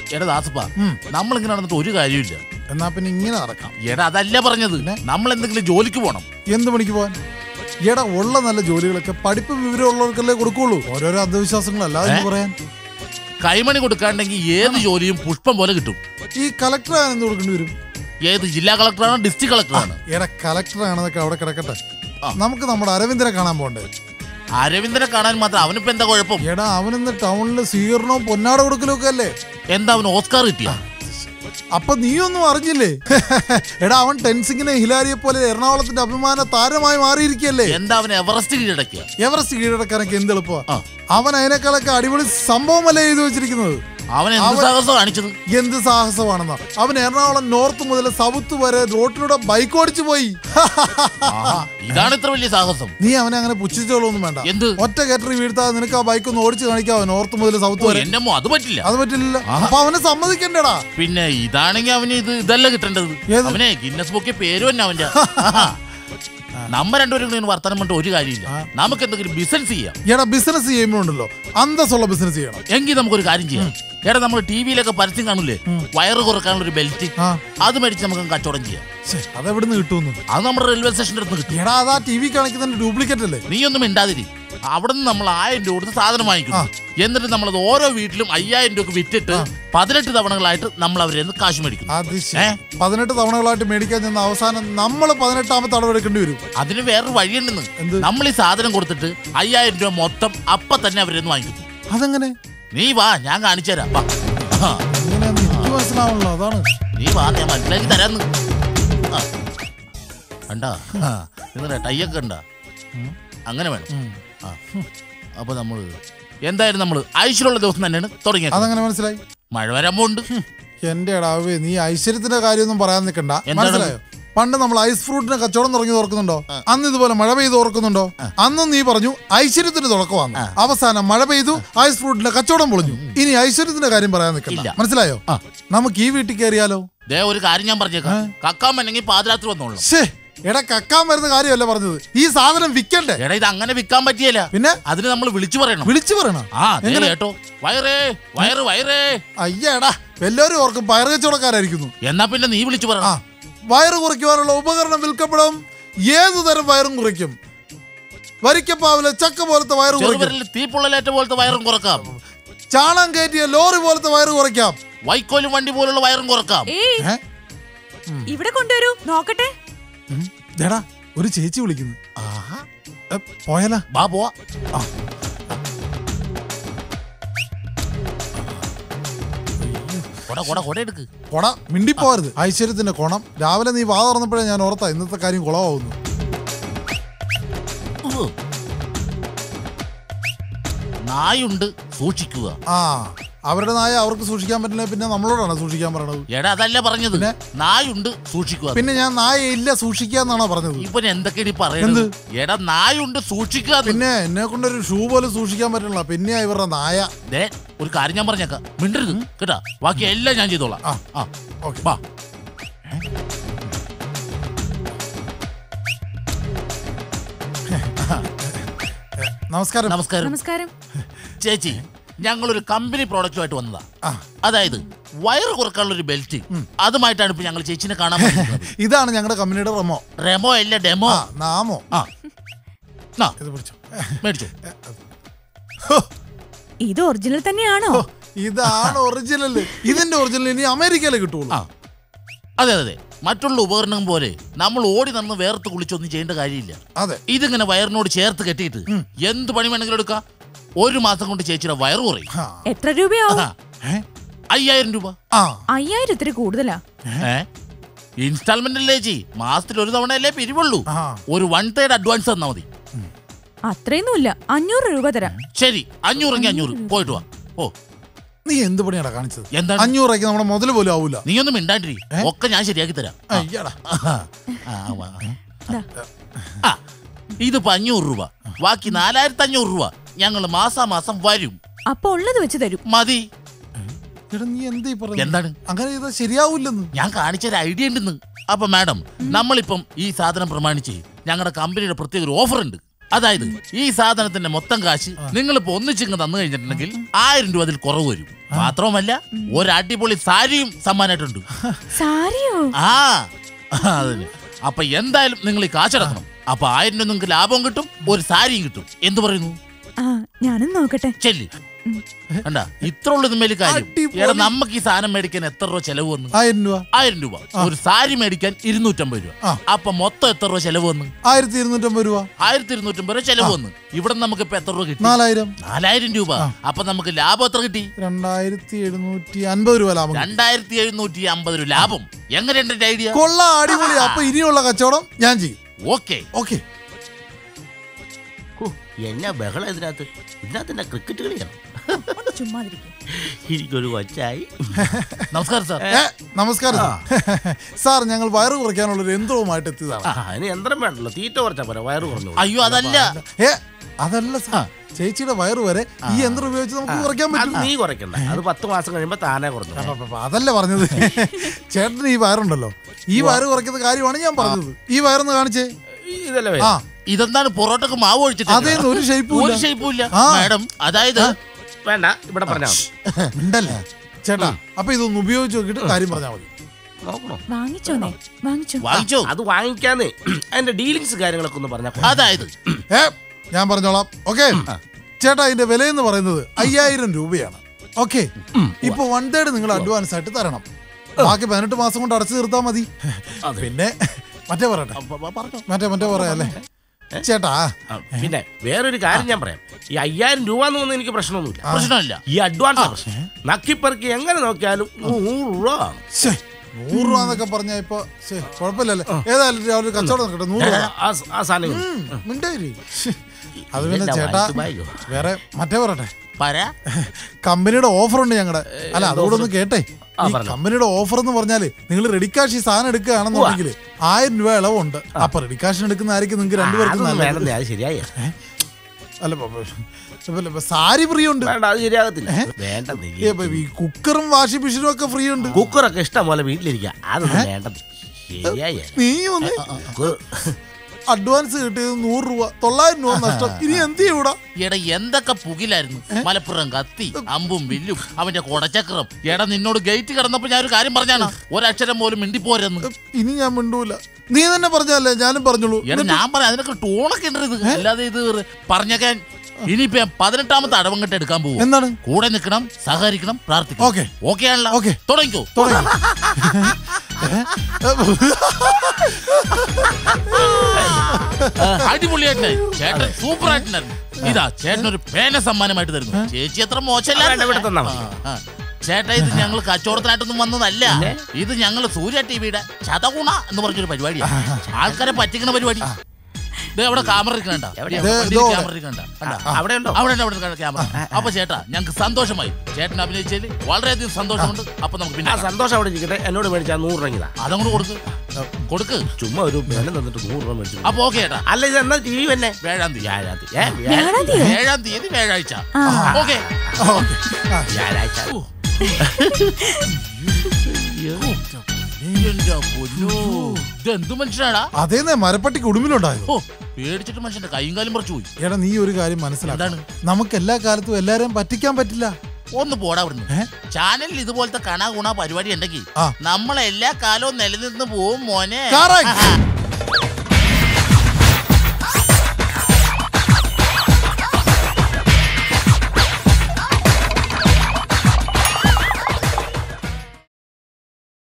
എടാ ദാസപ്പ നമ്മളിങ്ങനെ നടന്നിട്ട് ഒരു കാര്യമില്ല എന്നാ പിന്നെ ഇങ്ങനെ നടക്കാം എടാ അതല്ല പറഞ്ഞത് നമ്മൾ എന്തെങ്കിലും ജോലിക്ക് പോണം എന്ത് പണിക്ക് പോവാൻ എടാ ഉള്ള നല്ല ജോലികളൊക്കെ പഠിപ്പും വിവരമുള്ളവർക്കല്ലേ കൊടുക്കുള്ളൂ ഓരോരോ അന്ധവിശ്വാസങ്ങളല്ലാതെ എന്ത് പറയാൻ കൈമണി കൊടുക്കാണ്ടെങ്കിൽ ഏത് ജോലിയും പുഷ്പം പോലെ കിട്ടും ഈ കളക്ടർ ആണെന്ന് കൊടുക്കേണ്ടി വരും ഏത് ജില്ലാ കളക്ടറാണോ ഡിസ്ട്രിക്ട് കളക്ടറാണ് എടാ കളക്ടർ ആണെന്നൊക്കെ അവിടെ കിടക്കട്ടെ നമുക്ക് നമ്മുടെ അരവിന്ദനെ കാണാൻ പോണ്ടേ അരവിന്ദനെ കാണാൻ മാത്രം അവനിപ്പോ എന്താ കുഴപ്പം എടാ അവനിന്ന് ടൗണില് സ്വീകരണവും പൊന്നാട കൊടുക്കലും ഒക്കെ അല്ലേ എന്താ അവന് ഓസ്കാർ കിട്ടിയ അപ്പൊ നീയൊന്നും അറിഞ്ഞില്ലേ എടാ അവൻ ടെൻസിങ്ങിനെ ഹിലാരിയെ പോലെ എറണാകുളത്തിന്റെ അഭിമാന താരമായി മാറിയിരിക്കല്ലേ എന്താ അവന് എവറസ്റ്റ് കീഴടക്കിയ എവറസ്റ്റ് കീഴടക്കാനൊക്കെ എന്ത് എളുപ്പമാ ആ. അവൻ അതിനേക്കാളൊക്കെ അടിപൊളി സംഭവമല്ലേ ചെയ്തു വെച്ചിരിക്കുന്നത് അവൻ എന്ത് അവൻ- സാഹസം കാണിച്ചത് എന്ത് സാഹസമാണെന്നാ അവൻ എറണാകുളം നോർത്ത് മുതൽ സൗത്ത് വരെ റോട്ടിലൂടെ ബൈക്ക് ഓടിച്ചു പോയി ആഹാ, ഇതാണ് ഇത്ര വലിയ സാഹസം നീ അവനെ അങ്ങനെ പുച്ഛിച്ചോളൊന്നും വേണ്ട എന്ത് ഒറ്റ കയറ്ററി വീഴ്ത്താതെ നിനക്ക് ആ ബൈക്ക് ഒന്ന് ഓടിച്ചു കാണിക്കാവോ നോർത്ത് മുതൽ സൗത്ത് ഓ, വരെ എന്റെ അമ്മോ അത് പറ്റില്ല അത് പറ്റില്ലല്ലോ അപ്പൊ അവനെ സമ്മതിക്കണ്ടേടാ പിന്നെ ഇതാണെങ്കിൽ അവന് ഇത് ഇതല്ല കിട്ടേണ്ടത് ഏത്? അവനെ ഗിന്നസ് ബുക്കിൽ പേര് തന്നെ അവന്റെ നമ്മ രണ്ടുപേരും കൂടി വർത്തമാനം പറഞ്ഞിട്ട് ഒരു കാര്യമില്ല നമുക്ക് എന്തെങ്കിലും ബിസിനസ് ചെയ്യാം എടാ ബിസിനസ് ചെയ്യുമ്പോണ്ടല്ലോ അന്തസ്സുള്ള ബിസിനസ് ചെയ്യണം എങ്കിൽ നമുക്കൊരു കാര്യം ചെയ്യാം എടാ നമ്മൾ ടി വിയിലൊക്കെ പരസ്യം കാണില്ലേ വയറ് കുറക്കാനുള്ള ഒരു ബെൽറ്റ് ആ അത് മേടിച്ച് നമുക്ക് കച്ചവടം ചെയ്യാം ശ്ശെ, അതെവിടുന്ന് കിട്ടുമെന്ന് അത് നമ്മുടെ റെയിൽവേ സ്റ്റേഷൻ്റെ അടുത്ത് കിട്ടും എടാ അതാ ടി വി കാണിക്കുന്നതിന്റെ ഡ്യൂപ്ലിക്കേറ്റ് അല്ലേ നീ ഒന്നും മിണ്ടാതിരി അവിടെ നിന്ന് നമ്മൾ ആയിരം രൂപ കൊടുത്ത് സാധനം വാങ്ങിക്കും എന്നിട്ട് നമ്മളത് ഓരോ വീട്ടിലും അയ്യായിരം രൂപ വിറ്റിട്ട് പതിനെട്ട് തവണകളായിട്ട് നമ്മൾ അവരെ നിന്ന് കാശ് മേടിക്കും അത് ശരി. പതിനെട്ട് തവണകളായിട്ട് മേടിക്കാൻ ചെന്ന അവസാനം നമ്മൾ പതിനെട്ടാമത്തെ അടവെടുക്കേണ്ടി വരും അതിന് വേറൊരു വഴിയുണ്ടെന്ന് എന്ത്? നമ്മൾ ഈ സാധനം കൊടുത്തിട്ട് അയ്യായിരം രൂപ മൊത്തം അപ്പൊ തന്നെ അവരെ നിന്ന് വാങ്ങിക്കും അതെങ്ങനെ നീ വാ ഞാൻ കാണിച്ചു തരാം വാ. ആ, എങ്ങനെയാന്ന് എനിക്ക് മനസ്സിലാവണല്ലോ അതാണ് നീ വാ ഞാൻ മനസ്സിലാക്കി തരാന്ന് ആ. കണ്ടാ എന്നിട്ട് ടൈയൊക്കെ ഉണ്ടാ അങ്ങനെ വേണം ആ അപ്പൊ നമ്മള് എന്തായാലും നമ്മള് ഐശ്വര്യമുള്ള ദിവസം തന്നെയാണ് തുടങ്ങിയത് അതെങ്ങനെ മനസ്സിലായി മഴ വരാൻ പോകുന്നുണ്ട് എന്റെ അടാവേ നീ ഐശ്വര്യത്തിന്റെ കാര്യമൊന്നും പറയാൻ നിൽക്കണ്ട എന്താണ്? മനസ്സിലായോ പണ്ട് നമ്മൾ ഐസ് ഫ്രൂട്ടിന് കച്ചവടം തുടങ്ങി ഓർക്കുന്നുണ്ടോ അന്ന് ഇതുപോലെ മഴ പെയ്ത് ഓർക്കുന്നുണ്ടോ അന്നും നീ പറഞ്ഞു ഐശ്വര്യത്തിന് തുടക്കമാണ് അവസാനം മഴ പെയ്തു ഐസ് ഫ്രൂട്ടിന്റെ കച്ചവടം പൊളിഞ്ഞു ഇനി ഐശ്വര്യത്തിന്റെ കാര്യം പറയാൻ നിൽക്കണ്ട ഇല്ല. മനസ്സിലായോ ആ. നമുക്ക് ഈ വീട്ടിൽ കയറിയാലോ ദേ ഒരു കാര്യം ഞാൻ പറഞ്ഞേക്കാം കക്കാൻ വേണമെങ്കിൽ പാതിരാത്രി വന്നോളൂ ശേ എടാ കക്കാൻ വരുന്ന കാര്യമല്ല പറഞ്ഞത് ഈ സാധനം വിൽക്കണ്ടേ എടാ ഇത് അങ്ങനെ വിൽക്കാൻ പറ്റിയല്ല പിന്നെ അതിന് നമ്മൾ വിളിച്ചു പറയണം വിളിച്ചു പറയണം ആ ദേ എങ്ങനെ? കേട്ടോ വയറേ വയറ് വയറേ അയ്യടാ എല്ലാവരും ഓർക്കും പയറ് കച്ചവടക്കാരായിരിക്കുന്നു എന്നാ പിന്നെ നീ വിളിച്ചു ആ പറയണം വയറ് കുറയ്ക്കുവാനുള്ള ഉപകരണം വിൽക്കപ്പെടും ഏതു തരം വയറും കുറയ്ക്കും വരിക്കപ്പാവിലെ ചക്ക പോലത്തെ വയറ് കുറയ്ക്കും ചെറുപരിൽ തീപ്പൊള്ളലേറ്റ പോലത്തെ വയറും കുറക്കാം ചാണം കയറ്റിയ ലോറി പോലത്തെ വയറ് കുറയ്ക്കാം വൈക്കോലും വണ്ടി പോലുള്ള വയറും കുറക്കാം ഏയ് ഏ? ഇവിടെ കൊണ്ടുവരൂ നോക്കട്ടെ ഉം. ദേടാ ഒരു ചേച്ചി വിളിക്കുന്നു ഏ, പോയാലാ ബാ പോവാ കൊട കൊട കൊട എടുക്ക് കൊട മിണ്ടിപ്പോരുത് ഐശ്വര്യത്തിന്റെ കൊണം രാവിലെ നീ വാ തുറന്നപ്പോഴേ ഞാൻ ഓർത്താ ഇന്നത്തെ കാര്യം കുളമാവുന്നു ഉവ്വ്. നായുണ്ട് സൂക്ഷിക്കുക ആ അവരുടെ നായ അവർക്ക് സൂക്ഷിക്കാൻ പറ്റില്ല പിന്നെ നമ്മളോടാണ് സൂക്ഷിക്കാൻ പറയണത് എടാ അതല്ല പറഞ്ഞത് പിന്നെ? നായുണ്ട് സൂക്ഷിക്കുക പിന്നെ ഞാൻ നായ ഇല്ല സൂക്ഷിക്കുക എന്നാണോ പറഞ്ഞത് ഇവൻ എന്തൊക്കെയാണ് ഈ പറയുന്നത് എടാ നായുണ്ട് സൂക്ഷിക്കുക എന്ന്. പിന്നെ എന്നെ കൊണ്ടൊരു ഷൂ പോലും സൂക്ഷിക്കാൻ പറ്റില്ല പിന്നെയാ ഇവരുടെ നായ ദേ ഒരു കാര്യം ഞാൻ പറഞ്ഞേക്കാം മിണ്ടരുത് കേട്ടാ ബാക്കി എല്ലാം ഞാൻ ചെയ്തോളാം ആ. ആ ഓക്കെ വാ നമസ്കാരം നമസ്കാരം നമസ്കാരം ചേച്ചി ഞങ്ങളൊരു കമ്പനി പ്രോഡക്റ്റുമായിട്ട് വന്നതാ ആ. അതായത് വയറ് കുറക്കാനുള്ള ഒരു ബെൽറ്റ് അതുമായിട്ടാണ് ഇപ്പൊ ഞങ്ങൾ ചേച്ചിനെ കാണാൻ വന്നിരിക്കുന്നത്. ഇതാണ് ഞങ്ങളുടെ കമ്പനിയുടെ റെമോ റെമോ അല്ല ഡെമോ ആ നാമോ ആ നാ, ഇത് പിടിച്ചോ മേടിച്ചോ ഹോ, ഇത് ഒറിജിനൽ തന്നെയാണോ ഹോ, ഇതാണ് ഒറിജിനൽ ഇതിന്റെ ഒറിജിനൽ ഇനി അമേരിക്കയിലെ കിട്ടുള്ളൂ ആ അതെ അതെ അതെ മറ്റുള്ള ഉപകരണം പോലെ നമ്മൾ ഓടി നടന്ന് വേർത്ത് കുളിച്ചൊന്നും ചെയ്യേണ്ട കാര്യമില്ല അതെ ഇതിങ്ങനെ വയറിനോട് ചേർത്ത് കെട്ടിയിട്ട് എന്ത് പണി വേണമെങ്കിലും എടുക്കാം ഒരു മാസം കൊണ്ട് ചേച്ചിയുടെ വയറ് കുറയും ആ, എത്ര രൂപയാവും ആ, അയ്യായിരം രൂപ ആ അയ്യായിരം ഇത്തിരി കൂടുതലാ ഏ ഇൻസ്റ്റാൾമെന്റ് അല്ലേ ചേച്ചി മാസത്തിൽ ഒരു തവണ അല്ലേ പിരിവുള്ളൂ ആ. ഒരു വൺ തേർഡ് അഡ്വാൻസ് തന്നാ മതി അത്രയൊന്നുമില്ല അഞ്ഞൂറ് രൂപ തരാം ശരി അഞ്ഞൂറെങ്കിൽ അഞ്ഞൂറ് പോയിട്ട് വാ ഓ നീ എന്ത് പണിയാടാ കാണിച്ചത് എന്താണ് അഞ്ഞൂറ് രൂപയ്ക്ക് നമ്മുടെ മുതൽ പോലും ആവൂല നീ ഒന്നും മിണ്ടാണ്ടിരി ഒക്കെ ഞാൻ ശരിയാക്കി തരാം ആ. അയ്യടാ ആ, വാ. ദാ. ആ ഇതിപ്പോ അഞ്ഞൂറ് രൂപ ബാക്കി നാലായിരത്തി അഞ്ഞൂറ് രൂപ ഞങ്ങൾ മാസാമാസം വരും അപ്പൊ ഉള്ളത് വെച്ച് തരും മതി എടാ നീ എന്താ ഈ പറഞ്ഞത് എന്താണ് അങ്ങനെ ചെയ്താൽ ശരിയാവൂലെന്ന് ഞാൻ കാണിച്ചൊരു ഐഡിയ ഉണ്ടെന്ന് അപ്പൊ മാഡം നമ്മളിപ്പം ഈ സാധനം പ്രമാണിച്ച് ഞങ്ങളുടെ കമ്പനിയുടെ പ്രത്യേക ഒരു ഓഫർ ഉണ്ട് അതായത് ഈ സാധനത്തിന്റെ മൊത്തം കാശ് നിങ്ങൾ ഇപ്പൊ ഒന്നിച്ചിങ്ങ് തന്നു കഴിഞ്ഞിട്ടുണ്ടെങ്കിൽ ആയിരം രൂപ അതിൽ കുറവ് വരും മാത്രവുമല്ല ഒരു അടിപൊളി സാരിയും സമ്മാനമായിട്ടുണ്ട് സാരിയോ ആ അതിന് അപ്പൊ എന്തായാലും നിങ്ങൾ ഈ കാശടക്കണം അപ്പൊ ആയിരം രൂപ നിങ്ങൾക്ക് ലാഭം കിട്ടും ഒരു സാരിയും കിട്ടും എന്ത് പറയുന്നു ആ ഞാനും നോക്കട്ടെ ചെല്ലി കണ്ടാ ഇത്ര ഉള്ളത് മേല് കാര്യം അടിപൊളി. എടാ നമുക്ക് ഈ സാധനം മേടിക്കാൻ എത്ര രൂപ ചെലവ് വന്നു ആയിരം രൂപ ആയിരം രൂപ ഒരു സാരി മേടിക്കാൻ ഇരുന്നൂറ്റമ്പത് രൂപ ആ. അപ്പൊ മൊത്തം എത്ര രൂപ ചെലവ് വന്നു ആയിരത്തി ഇരുന്നൂറ്റമ്പത് രൂപ ആയിരത്തി ഇരുന്നൂറ്റമ്പത് രൂപ ചെലവ് വന്നു ഇവിടെ നമുക്ക് ഇപ്പൊ എത്ര രൂപ കിട്ടി നാലായിരം നാലായിരം രൂപ അപ്പൊ നമുക്ക് ലാഭം എത്ര കിട്ടി രണ്ടായിരത്തി എഴുന്നൂറ്റി അൻപത് രൂപ ലാഭം കിട്ടി. രണ്ടായിരത്തി എഴുന്നൂറ്റി അമ്പത് രൂപ ലാഭം എങ്ങനെയുണ്ട് എന്റെ ഐഡിയ കൊള്ള അടിപൊളി അപ്പൊ ഇനിയുള്ള കച്ചവടം ഞാൻ ചെയ്യും ഓക്കെ ഓക്കെ ഹോ, എന്നാ ബഹളം ഇതിനകത്ത് ഇതിനകത്ത് എന്നാ ക്രിക്കറ്റ് കളിയാണ് ഒന്ന് ചുമ്മാതിരിക്കും എനിക്കൊരു കൊച്ചായി നമസ്കാരം സാർ ഏ നമസ്കാരം സാർ ഞങ്ങൾ വയറ് കുറയ്ക്കാനുള്ള ഒരു യന്ത്രവുമായിട്ട് എത്തിയതാണ് ആ, അതിന് യന്ത്രം വേണ്ടല്ലോ തീറ്റ കുറച്ചാ പോരാ വയറ് കുറഞ്ഞു അയ്യോ അതല്ല ഏ അതല്ല സാർ ചേച്ചിയുടെ വയറ് വരെ ഈ യന്ത്രം ഉപയോഗിച്ച് നമുക്ക് കുറയ്ക്കാൻ അത് പറ്റും നീ കുറയ്ക്കണ്ട അത് പത്ത് മാസം കഴിയുമ്പോ താനേ കുറഞ്ഞു അപ്പ, അപ്പ, അപ്പ, അതല്ല പറഞ്ഞത് ചേട്ടന് ഈ വയറുണ്ടല്ലോ ഈ വയറ് കുറയ്ക്കുന്ന കാര്യമാണ് ഞാൻ പറഞ്ഞത് ഈ വയറൊന്ന് കാണിച്ചേ ഇതല്ലേ ആ ഇതെന്താണ് പൊറോട്ടക്ക് മാവ് ഒഴിച്ചിട്ട് അതേന്ന് ഒരു ഷേപ്പും ഒരു ഇല്ല. ഷേപ്പും ഇല്ല ആ. മാഡം അതായത് വേണ്ട ഇവിടെ പറഞ്ഞാ മതി ഉണ്ടല്ലേ ചേട്ടാ അപ്പൊ ഇതൊന്ന് ഉപയോഗിച്ച് നോക്കിയിട്ട് കാര്യം പറഞ്ഞാൽ മതി നോക്കണോ വാങ്ങിച്ചോന്നേ വാങ്ങിച്ചോ വാങ്ങിച്ചോ അത് വാങ്ങിക്കാന്നേ അതിന്റെ ഡീലിങ്സ് കാര്യങ്ങളൊക്കെ ഒന്ന് പറഞ്ഞാ അതായത് ഏ ഞാൻ പറഞ്ഞോളാം ഓക്കെ ചേട്ടാ ഇതിന്റെ വില എന്ന് പറയുന്നത് അയ്യായിരം രൂപയാണ് ഓക്കെ ഇപ്പൊ വൺ തേർഡ് നിങ്ങൾ അഡ്വാൻസ് ആയിട്ട് തരണം ബാക്കി പതിനെട്ട് മാസം കൊണ്ട് അടച്ചു തീർത്താൽ മതി പിന്നെ മറ്റേ പറയട്ടെ പറഞ്ഞോ മറ്റേ മറ്റേ പറയാല്ലേ ചേട്ടാ ആ, പിന്നെ വേറൊരു കാര്യം ഞാൻ പറയാം ഈ അയ്യായിരം രൂപ എന്ന് പറഞ്ഞാൽ എനിക്ക് പ്രശ്നമൊന്നുമില്ല പ്രശ്നമില്ല ഈ അഡ്വാൻസ് പ്രശ്നം നക്കിപ്പറക്കി എങ്ങനെ നോക്കിയാലും നൂറ് രൂപ ആണ്. ശ്ശേ, നൂറ് രൂപ എന്നൊക്കെ പറഞ്ഞാ ഇപ്പൊ ശ്ശേ, കുഴപ്പമില്ലല്ലേ ഏതായാലും രാവിലെ ഒരു കച്ചവടം നോക്കട്ടെ നൂറ് രൂപ ആ സ- ആ സാധനം ഇങ്ങനെ. ഉം, മിണ്ടായിരി. ശ്ശേ, അത് പിന്നെ ഇതെന്നാ ചേട്ടാ വായിച്ച് വായിക്കോ? വേറെ മറ്റേ പറയട്ടെ പര കമ്പനിയുടെ ഓഫർ ഉണ്ട് ഞങ്ങളുടെ അല്ല അതുകൂടെ ഒന്ന് കേട്ടെ ആ, ഈ പറഞ്ഞോ. കമ്പനിയുടെ ഓഫർ എന്ന് പറഞ്ഞാല് നിങ്ങൾ റെഡി കാഷ് ഈ സാധനം എടുക്കുകയാണെന്നുണ്ടെങ്കിൽ ആയിരം രൂപ ഇളവുണ്ട് അപ്പൊ റെഡി കാഷിന് എടുക്കുന്നതായിരിക്കും നിങ്ങൾക്ക് രണ്ടുപേർക്കും അതൊന്നും നല്ലത് വേണമെന്നേ അത് ശരിയായി അല്ല ഇപ്പൊ- ഇപ്പൊ- ഇപ്പൊ സാരി ഫ്രീ ഉണ്ട് വേണ്ട അത് ശരിയാകത്തില്ല വേണ്ട നീ ഏ, ഇപ്പൊ ഈ കുക്കറും വാഷിംഗ് മെഷീനും ഒക്കെ ഫ്രീ ഉണ്ട് കുക്കറൊക്കെ ഇഷ്ടം പോലെ വീട്ടിലിരിക്കുക അതൊന്നും വേണ്ടത് ശരിയായി നീ ഒന്ന് അഡ്വാൻസ് കിട്ടിയത് നൂറ് രൂപ തൊള്ളായിരം രൂപ നഷ്ടം ഇനി എന്ത് ചെയ്യൂടാ എടാ എന്തൊക്കെ പുകിലായിരുന്നു മലപ്പുറം കത്തി അമ്പും വില്ലും അവന്റെ കൊടച്ചക്രം എടാ നിന്നോട് ഗേറ്റ് കിടന്നപ്പോ ഞാൻ ഒരു കാര്യം പറഞ്ഞാണ് ഒരക്ഷരം പോലും മിണ്ടിപ്പോരെന്ന് ഇനി ഞാൻ മിണ്ടൂല നീ തന്നെ പറഞ്ഞല്ലേ ഞാനും പറഞ്ഞോളൂ എടാ ഞാൻ പറയാം അതിനൊക്കെ ടോണൊക്കെ ഉണ്ട് ഇത് അല്ലാതെ ഇത് പറഞ്ഞേക്കാൻ ഇനിയിപ്പോ ഞാൻ പതിനെട്ടാമത്തെ അടവങ്കട്ട് എടുക്കാൻ പോകും എന്താണ് കൂടെ നിൽക്കണം സഹകരിക്കണം പ്രാർത്ഥിക്കണം ഓക്കേ. ഓക്കെ ആണല്ലോ ഓക്കേ. തുടങ്ങിക്കോ തുടങ്ങി അടിപൊളിയായിട്ടുണ്ടായി ചേട്ടൻ സൂപ്പർ ആയിട്ടുണ്ടായിരുന്നു ഇതാ ചേട്ടൻ ഒരു പേന സമ്മാനമായിട്ട് തരുന്നു ചേച്ചി അത്ര വേണ്ട, ഇവിടെ തന്നാ മതി. മോശമല്ല ചേട്ടാ ഇത് ഞങ്ങൾ കച്ചവടത്തിനായിട്ടൊന്നും വന്നതല്ല ഇത് ഞങ്ങൾ സൂര്യ ടിവിയുടെ ചതകുണ എന്ന് പറഞ്ഞൊരു പരിപാടിയാണ് ആൾക്കാരെ പറ്റിക്കുന്ന പരിപാടി ദേ അവിടെ ക്യാമറ ഇരിക്കണ്ട എവിടെയാ? ദേ, ഇതോ അവിടെ. ക്യാമറ ഇരിക്കണ്ട കണ്ടാ? അവിടെ ഉണ്ടോ അവിടെ ഉണ്ട്, അവിടെ ഉണ്ട് ക്യാമറ അപ്പൊ ചേട്ടാ ഞങ്ങൾക്ക് സന്തോഷമായി ചേട്ടൻ അഭിനയിച്ചതിൽ വളരെയധികം സന്തോഷമുണ്ട് അപ്പൊ നമുക്ക് ആ പിന്നെ സന്തോഷം അവിടെ ഇരിക്കട്ടെ എന്നോട് മേടിച്ചാൽ നൂറ് രൂപ ഇതാ അതങ്ങോട്ട് കൊടുക്ക് കൊടുക്ക് ചുമ്മാ ഒരു വില തന്നിട്ട് നൂറ് രൂപ മേടിച്ചു അപ്പൊ ഓക്കെ ചേട്ടാ അല്ല ഇത് എന്നാ ടി വി തന്നെ വ്യാഴാം തീയതി വ്യാഴാഴ്ച ഏ, വ്യാഴ- വ്യാഴാം തീയതി ഏഴാം തീയതി വ്യാഴാഴ്ച ആ. ഓക്കെ ഓക്കെ വ്യാഴാഴ്ച എന്റെ പൊന്നോ ഇതെന്ത് മനുഷ്യനാടാ അതേന്നെ മരപ്പട്ടിക്ക് ഉടുമ്പിലുണ്ടായത് ഓ പേടിച്ചിട്ട് മനുഷ്യന്റെ കൈയും കാലും പറിച്ചു പോയി എടാ നീ ഒരു കാര്യം മനസ്സിലാക്കണം എന്താണ്? നമുക്ക് എല്ലാ കാലത്തും എല്ലാരെയും പറ്റിക്കാൻ പറ്റില്ല ഒന്ന് പോടാ അവിടുന്ന് ഏ? ചാനലിൽ ഇതുപോലത്തെ കണ ഗുണ പരിപാടി ഉണ്ടെങ്കിൽ ആ. നമ്മളെ എല്ലാ കാലവും നിലനിന്ന് പോവും മോനെ Correct.